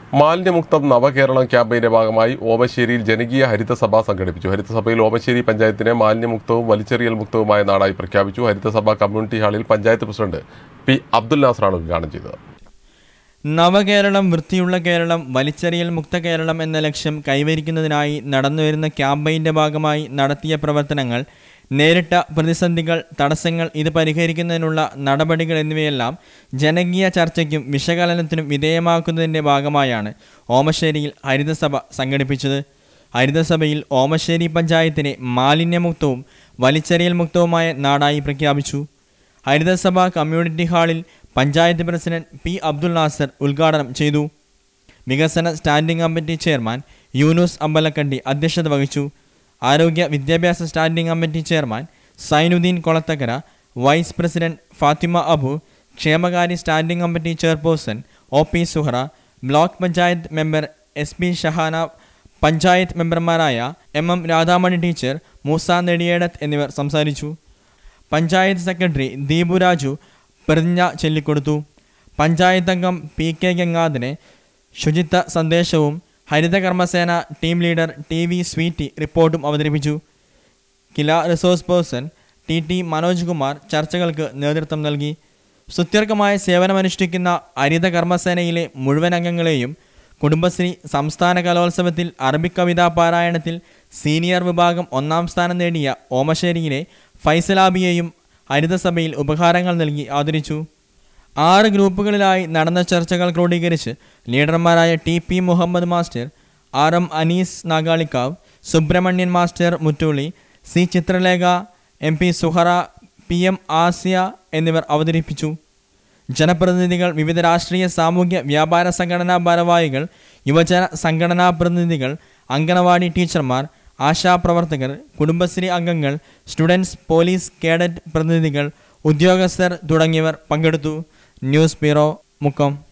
മാലിന്യമുക്തം നവകേരളം ക്യാമ്പയിന്റെ ഭാഗമായി ഓമശ്ശേരിയിൽ ജനകീയ ഹരിതസഭ സംഘടിപ്പിച്ചു ഹരിതസഭയിൽ ഓമശ്ശേരി പഞ്ചായത്തിനെ മാലിന്യമുക്തവും വലിച്ചെറിയൽ മുക്തവുമായ നാടായി പ്രഖ്യാപിച്ചു ഹരിതസഭ കമ്മ്യൂണിറ്റി ഹാളിൽ പഞ്ചായത്ത് പ്രസിഡന്റ് പി അബ്ദുൽ നാസറാണ് ഉദ്ഘാടനം ചെയ്തത് നവകേരളം വൃത്തിയുള്ള കേരളം വലിച്ചെറിയൽ മുക്ത കേരളം എന്ന ലക്ഷ്യം കൈവരിക്കുന്നതിനായി നടന്നുവരുന്ന ക്യാമ്പയിന്റെ ഭാഗമായി നടത്തിയ പ്രവർത്തനങ്ങൾ നേരിട്ട പ്രതിസന്ധികൾ തടസ്സങ്ങൾ ഇത് പരിഹരിക്കുന്നതിനുള്ള നടപടികൾ എന്നിവയെല്ലാം ജനകീയ ചർച്ചയ്ക്കും വിശകലനത്തിനും വിധേയമാക്കുന്നതിന്റെ ഭാഗമായാണ് ഓമശ്ശേരിയിൽ ഹരിതസഭ സംഘടിപ്പിച്ചത് ഹരിതസഭയിൽ ഓമശ്ശേരി പഞ്ചായത്തിനെ മാലിന്യമുക്തവും വലിച്ചെറിയൽ മുക്തവുമായ നാടായി പ്രഖ്യാപിച്ചു ഹരിതസഭ കമ്മ്യൂണിറ്റി ഹാളിൽ പഞ്ചായത്ത് പ്രസിഡന്റ് പി അബ്ദുൽ നാസർ ഉദ്ഘാടനം ചെയ്തു വികസന standing committee chairman Yunus Ambalakkandi അധ്യക്ഷത വഹിച്ചു ആരോഗ്യ വിദ്യാഭ്യാസ standing committee chairman Sainudheen Kolathakkara vice president Fathima Abu ക്ഷേമകാര്യ standing committee chairperson O P Suhara block panchayat member S P Shahana panchayat മെമ്പർമാരായ M M Radhamani teacher Moosa Nediyedath എന്നിവർ സംസാരിച്ചു പഞ്ചായത്ത് സെക്രട്ടറി ദീപു രാജു പ്രതിജ്ഞ ചൊല്ലിക്കൊടുത്തു പഞ്ചായത്ത് അംഗം പി കെ ഗംഗാധരനെ ശുചിത്വ സന്ദേശവും Harithakarmasena team leader T V Sweety റിപ്പോർട്ടും അവതരിപ്പിച്ചു KILA resource person T T Manoj Kumar ചർച്ചകൾക്ക് നേതൃത്വം നൽകി സുത്യർഹമായ സേവനമനുഷ്ഠിക്കുന്ന ഹരിത കർമ്മസേനയിലെ മുഴുവൻ അംഗങ്ങളെയും കുടുംബശ്രീ സംസ്ഥാന കലോത്സവത്തിൽ അറബിക് കവിതാ പാരായണത്തിൽ സീനിയർ വിഭാഗം ഒന്നാം സ്ഥാനം നേടിയ ഓമശ്ശേരിയിലെ ഫൈസലാബിയെയും ഹരിതസഭയിൽ ഉപഹാരങ്ങൾ നൽകി ആദരിച്ചു ആറ് ഗ്രൂപ്പുകളിലായി നടന്ന ചർച്ചകൾ ക്രോഡീകരിച്ച് ലീഡർമാരായ T P Muhammad master R M Anees Nagalikkavu Subrahmanyan master Muttooli C Chithralekha M P Suhara P M Asiya എന്നിവർ അവതരിപ്പിച്ചു ജനപ്രതിനിധികൾ വിവിധ രാഷ്ട്രീയ സാമൂഹ്യ വ്യാപാര സംഘടനാ ഭാരവാഹികൾ യുവജന സംഘടനാ പ്രതിനിധികൾ അങ്കണവാടി ടീച്ചർമാർ ആശാപ്രവർത്തകർ കുടുംബശ്രീ അംഗങ്ങൾ സ്റ്റുഡൻസ് പോലീസ് കേഡറ്റ് പ്രതിനിധികൾ ഉദ്യോഗസ്ഥർ തുടങ്ങിയവർ പങ്കെടുത്തു ന്യൂസ് ബ്യൂറോ മുക്കം